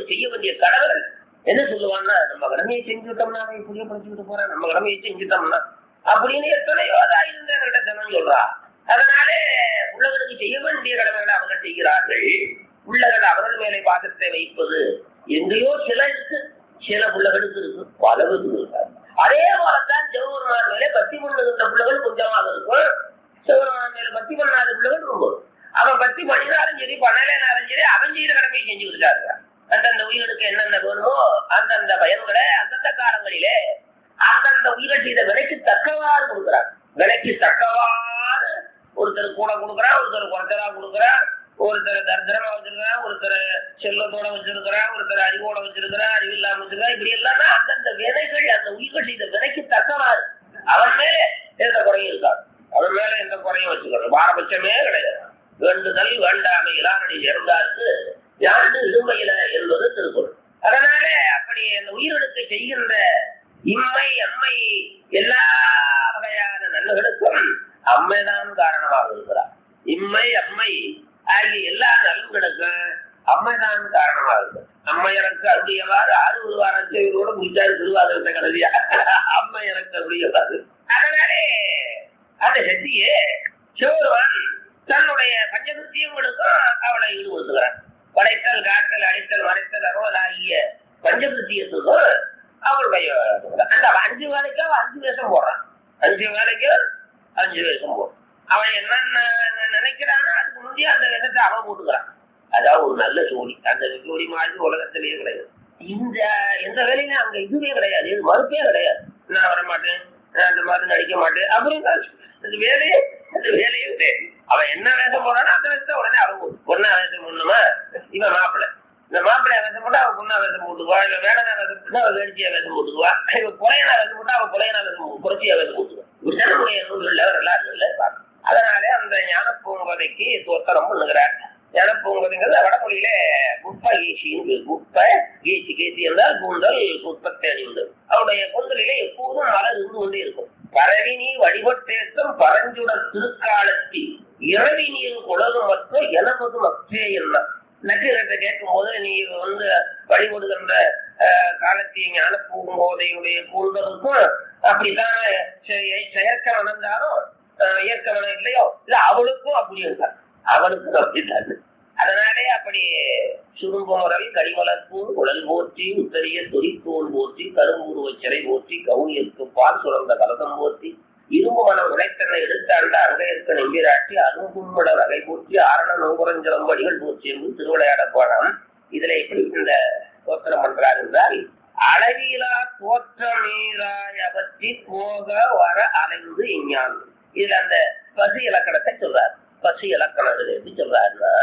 உள்ளவர்களுக்கு செய்ய வேண்டிய கடவுள் என்ன சொல்லுவான்னா நம்ம கடமையை செஞ்சுட்டோம்னா அவன் புரியப்படுத்திக்கிட்டு போறான் நம்ம கடமையை செஞ்சுட்டோம்னா அப்படின்னு எத்தனையோ இருந்த ஜனம் சொல்றா அதனாலே உள்ளவர்களுக்கு செய்ய வேண்டிய கடமைகளை அவர்கள் செய்கிறார்கள் உள்ளவர்கள் அவர்கள் மேலே பாசத்தை வைப்பது எங்கேயோ சிலருக்கு சில பிள்ளைகளுக்கு இருக்கு பலருக்கு இருக்காது அதே போலத்தான் சிவபெருமான் மேலே பக்தி பண்ணுகின்ற பிள்ளைகள் கொஞ்சமாக இருக்கும் சிவபெருமான் மேல பக்தி பண்ணாத பிள்ளைகள் ரொம்ப இருக்கும். அவன் பக்தி பண்ணினாலும் சரி பண்ணலைனாலும் சரி அவன் செய்த கடமையை செஞ்சு இருக்காங்க அந்தந்த உயிர்களுக்கு என்னென்ன வேணுமோ அந்தந்த பயன்களை அந்தந்த காலங்களிலே அந்தந்த உயிர்கள் செய்த விலைக்கு தக்கவாறு கொடுக்குறாங்க விலைக்கு தக்கவாறு ஒருத்தர் கூட கொடுக்குறான் ஒருத்தர் குறைச்சலா கொடுக்குறான் ஒருத்தர் தரித்திரமா வச்சிருக்கிறான் ஒருத்தர் செல்வத்தோட வச்சிருக்கிறான் ஒருத்தர் அறிவோட வச்சிருக்கிறான் அறிவு இல்லாம வச்சிருக்கான் இப்படி எல்லாமே அந்தந்த வினைகள் அந்த உயிர்கள் செய்த விலைக்கு தக்கவாறு அவன் மேல எந்த குறையும் இருக்காது அவன் மேல எந்த குறையும் வச்சுக்கணும் பாரபட்சமே கிடையாது வேண்டுதல் வேண்டாமை இளானடி சேர்ந்தார்க்கு யாண்டு இருமையில என்பது திருக்குறள் அதனால அப்படி அந்த உயிர்களுக்கு செய்கின்ற இம்மை அம்மை எல்லா வகையான நன்மைகளுக்கும் அம்மைதான் காரணமாக இருக்கிறார் இம்மை அம்மை ஆகிய எல்லா நலன்களுக்கும் அம்மைதான் காரணமாக இருக்கு அம்மை எனக்கு அருடையவாறு ஆறு ஒரு வாரத்தோட முடிச்சாரு திருவாதிரத்தை கடைசியா அம்மை எனக்கு அருடையவாறு அதனாலே அந்த சக்தியே சிவருவன் தன்னுடைய பஞ்சகிருத்தியங்களுக்கும் அவளை ஈடுபடுத்துகிறான் படைத்தல் காத்தல் அடித்தல் மறைத்தல் அறுவல் ஆகிய பஞ்சகிருத்தியத்துக்கும் அவளுடைய அந்த அஞ்சு வேலைக்கு அவன் அஞ்சு வேஷம் போடுறான் அஞ்சு வேலைக்கு அஞ்சு வேஷம் போடுறான் அவன் என்னென்ன நினைக்கிறானோ அதுக்கு முந்தைய அந்த வேஷத்தை அவன் போட்டுக்கிறான் அதாவது ஒரு நல்ல ஜோடி அந்த ஜோடி மாதிரி உலகத்திலேயே கிடையாது இந்த எந்த வேலையிலும் அங்க இதுவே கிடையாது இது மறுப்பே கிடையாது நான் வர மாட்டேன் நான் அந்த மாதிரி நடிக்க மாட்டேன் அப்படின்னு அந்த வேலையே அந்த வேலையே கிடையாது அவன் என்ன வேஷம் போறானோ அந்த வேஷத்தை உடனே அவன் போடு. பொண்ணா வேஷம் போடணுமா இவன் மாப்பிள்ளை இந்த மாப்பிள்ளைய வேஷம் போட்டா அவன் பொண்ணா வேஷம் போட்டுக்குவா இல்ல வேடனா வேஷம் போட்டா அவன் வேடிக்கையா வேஷம் போட்டுக்குவா இவன் புறையனா வேஷம் போட்டா அவன் புறையனா வேஷம் போ- புரட்சியா வேஷம் போட்டுக்குவா விசனமுடைய நூல்கள்ல வரலாறுகள்ல பார்க்கணும் அதனாலே அந்த ஞான பூங்கதைக்கு தோத்தரம் பண்ணுகிறார் ஞான பூங்கதைங்கிறது வடமொழியில குப்ப கீசின்னு பேர். குப்ப கீசி கீசி என்றால் கூந்தல் குப்பத்தை அணிந்தது அவருடைய கூந்தலிலே எப்போதும் மலர் இருந்து கொண்டே இருக்கும் பரவி நீ வழிபட்டேற்றம் பரஞ்சுடர் திருக்காலத்தில் இரவி நீர் குலகு மற்றும் எனவது மற்றே என்ன நக்கீரத்தை கேட்கும் போது நீ வந்து வழிபடுகின்ற அஹ், காலத்திய ஞான பூங்கோதையுடைய கூந்தலுக்கும் அப்படித்தான செய- செயற்க வளர்ந்தாலும் இயற்க வளம் இல்லையோ இல்ல அவளுக்கும் அப்படி இருக்கார் அவளுக்கும் அப்படித்தான் அதனாலே அப்படி சுருங்கோரல் கடிமலர்பூர் குழல் போற்றி உத்தரிய தொரித்தோல் போற்றி கரும்புருவ சிறை போற்றி கவுனியருக்கு பால் சுரந்த கலசம் போற்றி இரும்பு மனம் உடைத்தனை எடுத்தாண்ட அங்கையற்க நம்பிராட்டி அருங்கும்மட வகை போற்றி ஆரண நோபுரஞ்சலம் வடிகள் போற்றி என்று திருவிளையாட போனாம் இதுல எப்படி இந்த தோத்திரம் பண்றார் என்றால் அளவிலா தோற்றமீராய் அவற்றி போக வர அலைந்து இஞ்ஞான் இதுல அந்த பசு இலக்கணத்தை சொல்றார் பசு இலக்கணம் இதுல எப்படி சொல்றாருன்னா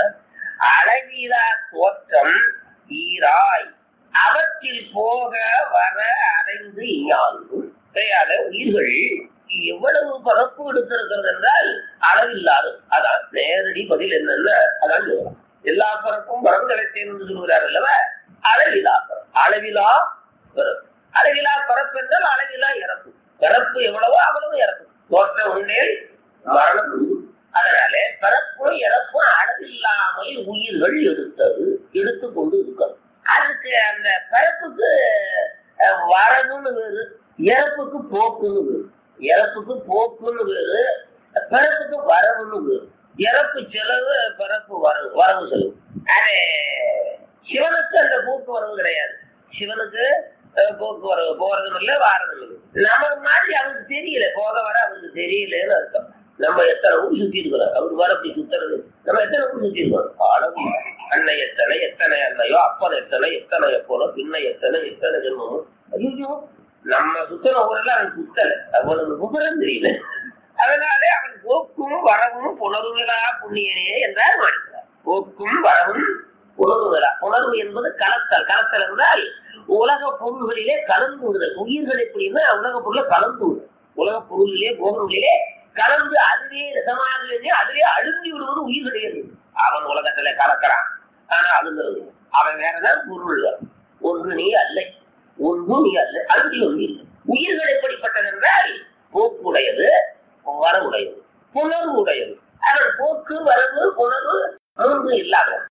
அளவிலா தோற்றம் ஈராய் அவற்றில் போக வர அடைந்து இஞ்ஞான் கையால உயிர்கள் எவ்வளவு பரப்பு எடுத்திருக்கிறது என்றால் அளவில்லாது அதான் நேரடி பதில் என்னன்னா அதான் சொல்றான் எல்லா பரப்பும் பரங்களை தேர்ந்து சொல்கிறார் அல்லவா அளவிலா பரப்பு அளவிலா பிறப்பு அளவிலா பரப்பு என்றால் அளவிலா இறப்பு பிறப்பு எவ்வளவோ அவ்வளவு இறப்பு தோற்ற உண்டே மரணம் உண்டு. அதனால பிறப்பும் இறப்பும் அளவில்லாமல் உயிர்கள் எடுத்தது எடுத்து கொண்டு இருக்கிறது அதுக்கு அந்த பிறப்புக்கு அஹ், வரணும்னு வேறு இறப்புக்கு போக்குன்னு வேறு இறப்புக்கு போக்குன்னு வேறு பிறப்புக்கு வரவுன்னு வேறு இறப்பு செலவு பிறப்பு வரவு வரவு செலவு அது சிவனுக்கு அந்த போக்குவரவு கிடையாது சிவனுக்கு அஹ், போக்குவரவு போறதும் இல்லை வாரதும் இல்லை நமக்கு மாதிரி அவனுக்கு தெரியல போக வர அவனுக்கு தெரியலன்னு அர்த்தம் நம்ம எத்தனை ஊர் சுத்தி இருக்கிறோம் அவர் வர அப்படி சுத்துறது நம்ம எத்தனை ஊர் சுத்தி இருக்கோம் அளவு இல்லை. அன்னை எத்தனை எத்தனை அன்னையோ அப்பன் எத்தனை எத்தனை எப்போனோ பின்ன எத்தனை எத்தனை ஜென்மமோ ஐயோ நம்ம சுத்தின ஊரெல்லாம் அவன் சுத்தல அவனுக்கு விவரம் தெரியல அதனாலே அவன் போக்கும் வரவும் புணர்வுகளா புண்ணியனே என்றார் மாணிக்கிறார் போக்கும் வரவும் புணர்வுகளா புணர்வு என்பது கலத்தல் கலத்தல் என்றால் உலக பொருள்களிலே கலந்து விடுதல் உயிர்கள் எப்படின்னா உலக பொருளை கலந்து விடுதல் உலக பொருளிலே போகங்களிலே கலந்து அதுவே ரசமாக அதிலே அழுந்தி விடுவது உயிர்களே இருக்கு. அவன் உலகத்துல கலக்கிறான் ஆனா அழுந்துறது அவன் வேறதான் பொருள் ஒன்று நீ அல்ல ஒன்று நீ அல்ல அழுந்தி ஒன்று இல்லை உயிர்கள் எப்படிப்பட்டது என்றால் போக்குடையது வரவுடையது புணர்வு உடையது அவன் போக்கு வரவு புணர்வு மூன்று இல்லாதவன்